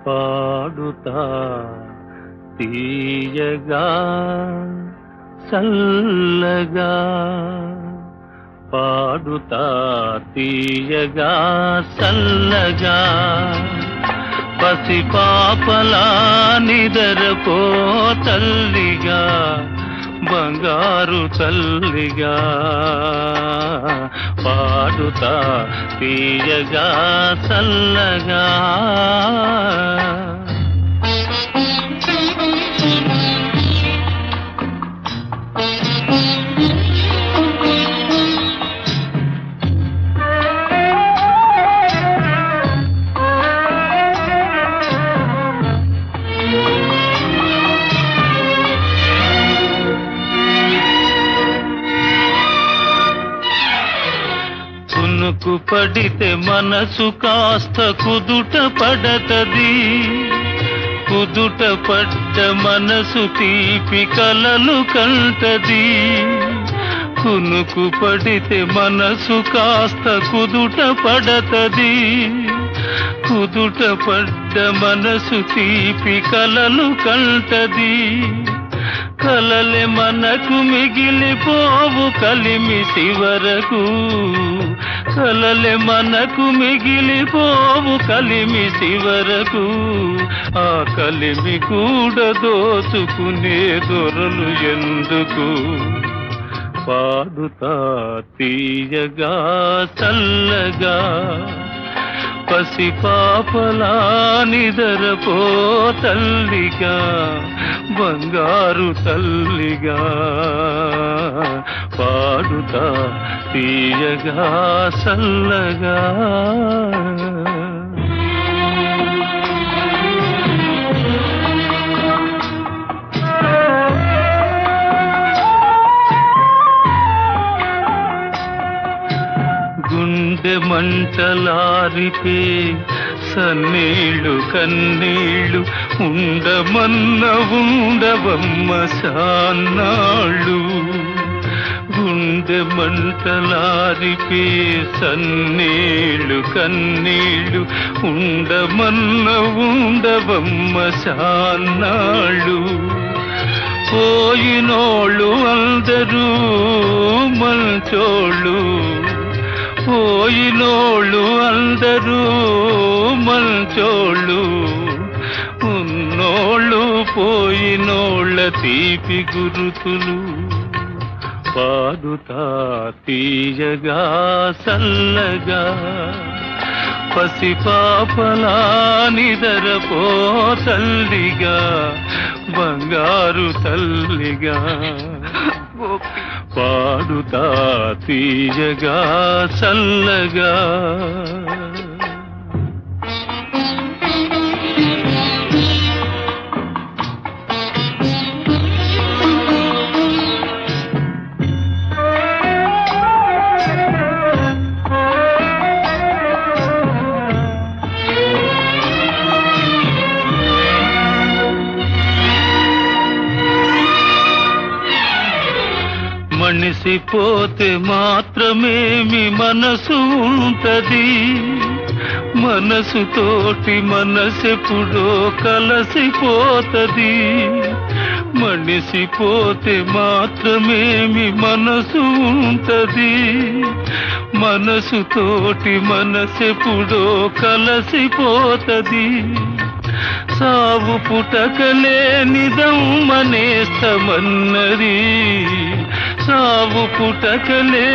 పాడుతా తీయగా చల్లగా పాడుతా తీయగా చల్లగా పసి పాపలా నిదరపో తల్లిగా బంగారు తల్లిగా పాడుతా తీయగా చల్లగా కునుకు పడితే మనసు కాస్త కుదుట పడతది కుదుట పడ్డ మనసు తీపి కలలు కంటది కునుకు పడితే మనసు కాస్త కుదుట పడతది కుదుట పడ్డ మనసు తీపి కలలు కంటది కలలే మనకు మిగిలిపోవు కలిమి వరకు కలలే మనకు మిగిలిపోవు కలిమి వరకు ఆ కలిమి కూడా దోచుకునే దొరలు ఎందుకు పాడుతా తీయగా చల్లగా పసి పాపలా నిదరపో తల్లిగా బంగారు తల్లిగా పాడుతా తీయగా చల్లగా గుండె మంటలారిపే సన్నీళ్ళు కన్నీళ్ళు ఉండమన్న ఉండవమ్మ సాన్నాళ్ళు గుండె మంటలారిపే సన్నీళ్ళు కన్నీళ్ళు ఉండమన్న ఉండవమ్మ సాన్నాళ్ళు పోయినోళ్ళు అందరూ మంచోళ్ళు పోయినోళ్ళు అందరూ మంచోళ్ళు ఉన్నోళ్ళు పోయినోళ్ళ తీపి గురుతులు పాడుతా తీయగా సల్లగా పసి పాపలా నిదరపో తల్లిగా బంగారు తల్లిగా పాడుతా తీయగా చల్లగా మనిషి పోతే మాత్రమేమి మనసు ఉంటది మనసుతోటి మనసెప్పుడో కలసిపోతది మనిషి పోతే మాత్రమేమి మనసు ఉంటది మనసుతోటి మనసెప్పుడో కలసిపోతది సావు పుటకలే నిదమ్మనేస్తమన్నది సావు పుటకలే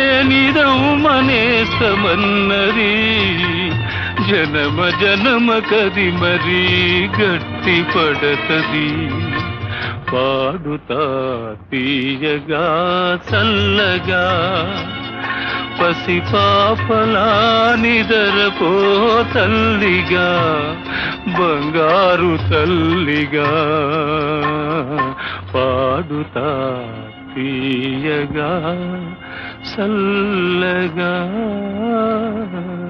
నిదమ్మనేస్తమన్నది జనమ జనమ కది మరీ గట్టి పడతది పాడుతా తీయగా చల్లగా పసి పాపలా నిదరపో తల్లిగా బంగారు తల్లిగా పాడుతా తీయగా చల్లగా